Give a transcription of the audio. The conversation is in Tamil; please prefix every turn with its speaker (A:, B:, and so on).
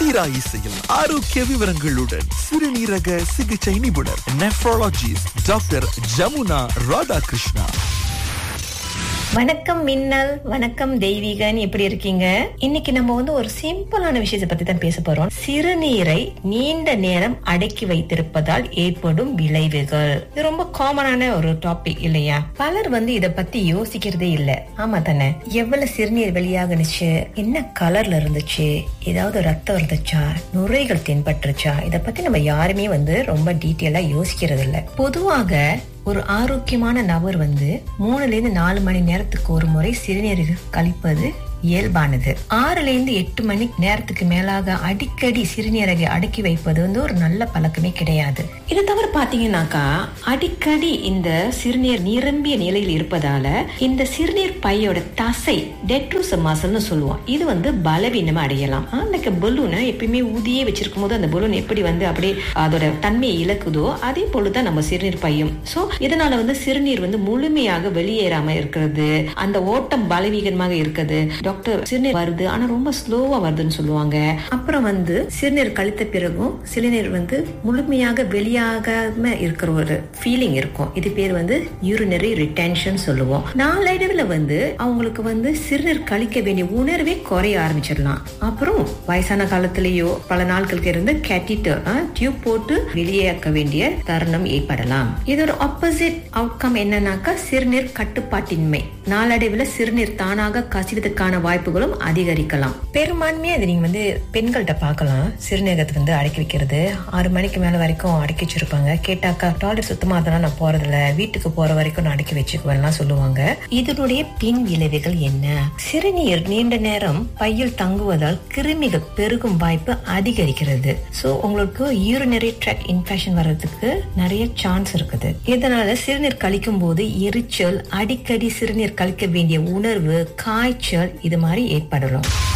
A: தீரா இசையில் ஆரோக்கிய விவரங்களுடன் சிறுநீரக சிகிச்சை நிபுணர் நெஃப்ரோலஜிஸ்ட் டாக்டர் ஜமுனா ராதாகிருஷ்ணா
B: வணக்கம் மின்னல் வணக்கம் தெய்வீகன் எப்படி இருக்கீங்க இன்னைக்கு நம்ம வந்து ஒரு சிம்பிளான விஷயத்தை பத்தி தான் பேச போறோம் சிறுநீரை நீண்ட நேரம் அடக்கி வைத்திருப்பதால் ஏற்படும் விளைவுகள் இது ரொம்ப காமனான ஒரு டாபிக் இல்லையா பலர் வந்து இத பத்தி யோசிக்கிறதே இல்ல ஆமா தானே எவ்வளவு சிறுநீர் வெளியாகணுச்சு என்ன கலர்ல இருந்துச்சு ஏதாவது ரத்தம் இருந்துச்சா நுரைகள் தென்பட்டுருச்சா இத பத்தி நம்ம யாருமே வந்து ரொம்ப டீட்டெயிலா யோசிக்கிறது இல்ல பொதுவாக ஒரு ஆரோக்கியமான நபர் வந்து மூணுல இருந்து நாலு மணி நேரத்துக்கு ஒரு முறை சிறுநீர் கழிப்பது இயல்பானது ஆறுல இருந்து எட்டு மணி நேரத்துக்கு மேலாக அடிக்கடி சிறுநீரகை அடக்கி வைப்பது வந்து ஒரு நல்ல பழக்கமே கிடையாது இது தவிர பாத்தீங்கன்னாக்கா அடிக்கடி இந்த சிறுநீர் நிரம்பிய நிலையில் இருப்பதால இந்த சிறுநீர் பையோட தசை டெட்ரூச மசல்னு சொல்லுவோம் இது வந்து பலவீனமா அடையலாம் அந்த பலூனை எப்பயுமே ஊதியே வச்சிருக்கும் போது அந்த பலூன் எப்படி வந்து அப்படியே அதோட தன்மையை இழக்குதோ அதே போலதான் நம்ம சிறுநீர் பையும் சோ இதனால வந்து சிறுநீர் வந்து முழுமையாக வெளியேறாம இருக்கிறது அந்த ஓட்டம் பலவீனமாக இருக்குது டாக்டர் சிறுநீர் வருது ஆனா ரொம்ப ஸ்லோவா வருதுன்னு சொல்லுவாங்க அப்புறம் வந்து சிறுநீர் கழித்த பிறகும் சிறுநீர் வந்து முழுமையாக வெளியாகாம இருக்கிற ஒரு ஃபீலிங் இருக்கும் இது பேர் வந்து யூரினரி ரிட்டென்ஷன் சொல்லுவோம் நாளடைவில் வந்து அவங்களுக்கு வந்து சிறுநீர் கழிக்க வேண்டிய உணர்வே குறைய ஆரம்பிச்சிடலாம் அப்புறம் வயசான காலத்திலேயோ பல நாட்களுக்கு இருந்து கேட்டிட்டர் டியூப் போட்டு வெளியேற்க வேண்டிய தருணம் ஏற்படலாம் இதோட ஆப்போசிட் அவுட்கம் என்னன்னாக்கா சிறுநீர் கட்டுப்பாட்டின்மை நாளடைவில் சிறுநீர் தானாக கசிவதற்கான வாய்ப்புகளும் அதிகரிக்கலாம் பெரும்பான்மையா இது நீங்க வந்து பெண்கள்கிட்ட பார்க்கலாம் சிறுநீரகத்தை வந்து அடக்கி வைக்கிறது ஆறு மணிக்கு மேல வரைக்கும் அடக்கி வச்சிருப்பாங்க கேட்டாக்கா டாய்லெட் சுத்தமா அதெல்லாம் நான் போறதில்ல வீட்டுக்கு போற வரைக்கும் நான் அடக்கி வச்சுக்குவேன்லாம் சொல்லுவாங்க இதனுடைய பின் விளைவுகள் என்ன சிறுநீர் நீண்ட நேரம் பையில் தங்குவதால் கிருமிகள் பெருகும் வாய்ப்பு அதிகரிக்கிறது சோ உங்களுக்கு யூரினரி ட்ராக் இன்ஃபெக்ஷன் வர்றதுக்கு நிறைய சான்ஸ் இருக்குது இதனால சிறுநீர் கழிக்கும் போது எரிச்சல் அடிக்கடி சிறுநீர் கழிக்க வேண்டிய உணர்வு காய்ச்சல் இது மாதிரி ஏற்படலாம்